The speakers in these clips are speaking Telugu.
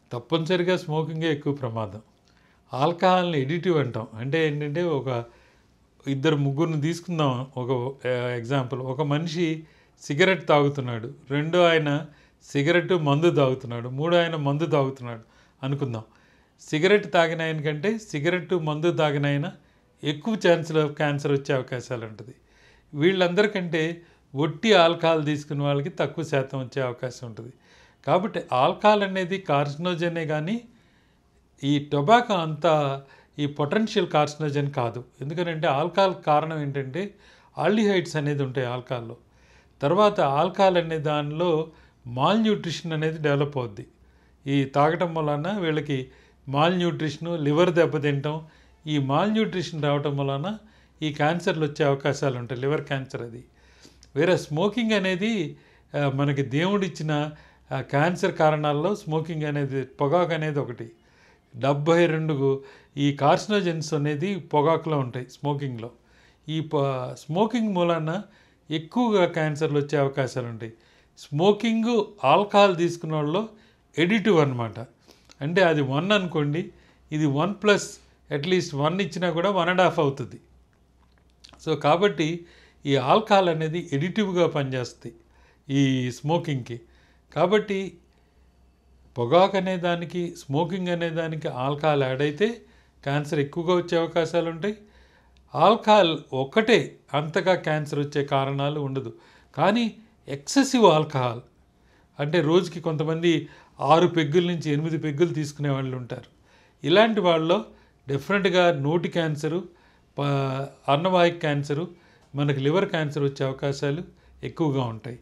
తప్పనిసరిగా స్మోకింగే ఎక్కువ ప్రమాదం ఆల్కహాల్ని ఎడిటివ్ అంటాం అంటే ఏంటంటే ఒక ఇద్దరు ముగ్గురిని తీసుకుందాం ఒక ఎగ్జాంపుల్ ఒక మనిషి సిగరెట్ తాగుతున్నాడు రెండో ఆయన సిగరెట్ మందు తాగుతున్నాడు మూడో ఆయన మందు తాగుతున్నాడు అనుకుందాం సిగరెట్ తాగిన ఆయన కంటే సిగరెట్ మందు తాగిన ఆయన ఎక్కువ ఛాన్స్లో క్యాన్సర్ వచ్చే అవకాశాలు ఉంటుంది వీళ్ళందరికంటే ఒట్టి ఆల్కహాల్ తీసుకున్న వాళ్ళకి తక్కువ శాతం వచ్చే అవకాశం ఉంటుంది కాబట్టి ఆల్కహాల్ అనేది కార్సినోజనే కానీ ఈ టొబాకో అంత ఈ పొటెన్షియల్ కార్సినోజన్ కాదు ఎందుకంటే ఆల్కహాల్ కారణం ఏంటంటే ఆల్డిహైడ్స్ అనేది ఉంటాయి ఆల్కహాల్లో తర్వాత ఆల్కహాల్ అనే దానిలో మాల్ న్యూట్రిషన్ అనేది డెవలప్ అవుద్ది ఈ తాగటం వలన వీళ్ళకి మాల్ న్యూట్రిషను లివర్ దెబ్బతింటాం ఈ మాల్ న్యూట్రిషన్ రావటం వలన ఈ క్యాన్సర్లు వచ్చే అవకాశాలు ఉంటాయి లివర్ క్యాన్సర్ అది వేరే స్మోకింగ్ అనేది ఆ, మనకి దేవుడిచ్చిన ఆ, క్యాన్సర్ కారణాల్లో స్మోకింగ్ అనేది పొగాకు అనేది ఒకటి డెబ్భై రెండు ఈ కార్సినోజెన్స్ అనేది పొగాకులో ఉంటాయి స్మోకింగ్లో ఈ ప స్మోకింగ్ మూలాన ఎక్కువగా క్యాన్సర్లు వచ్చే అవకాశాలు ఉంటాయి స్మోకింగ్ ఆల్కహాల్ తీసుకున్న వాళ్ళు ఎడిటివ్ అనమాట అంటే అది వన్ అనుకోండి ఇది వన్ ప్లస్ అట్లీస్ట్ వన్ ఇచ్చినా కూడా వన్ అండ్ హాఫ్ అవుతుంది సో కాబట్టి ఈ ఆల్కహాల్ అనేది ఎడిటివ్గా పనిచేస్తుంది ఈ స్మోకింగ్కి కాబట్టి పొగాకు అనే దానికి స్మోకింగ్ అనే దానికి ఆల్కహాల్ యాడ్ అయితే క్యాన్సర్ ఎక్కువగా వచ్చే అవకాశాలు ఉంటాయి ఆల్కహాల్ ఒక్కటే అంతగా క్యాన్సర్ వచ్చే కారణాలు ఉండదు కానీ ఎక్సెసివ్ ఆల్కహాల్ అంటే రోజుకి కొంతమంది ఆరు పెగ్గుల నుంచి ఎనిమిది పెగ్గులు తీసుకునే వాళ్ళు ఉంటారు ఇలాంటి వాళ్ళలో డెఫినెట్గా నోటి క్యాన్సరు ప- అన్నవాహిక క్యాన్సరు మనకి లివర్ క్యాన్సర్ వచ్చే అవకాశాలు ఎక్కువగా ఉంటాయి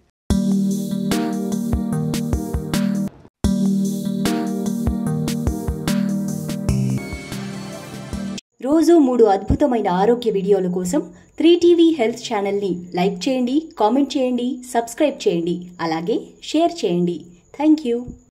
రోజు మూడు అద్భుతమైన ఆరోగ్య వీడియోల కోసం త్రీ టీవీ హెల్త్ ఛానల్ని లైక్ చేయండి కామెంట్ చేయండి సబ్స్క్రైబ్ చేయండి అలాగే షేర్ చేయండి థ్యాంక్ యూ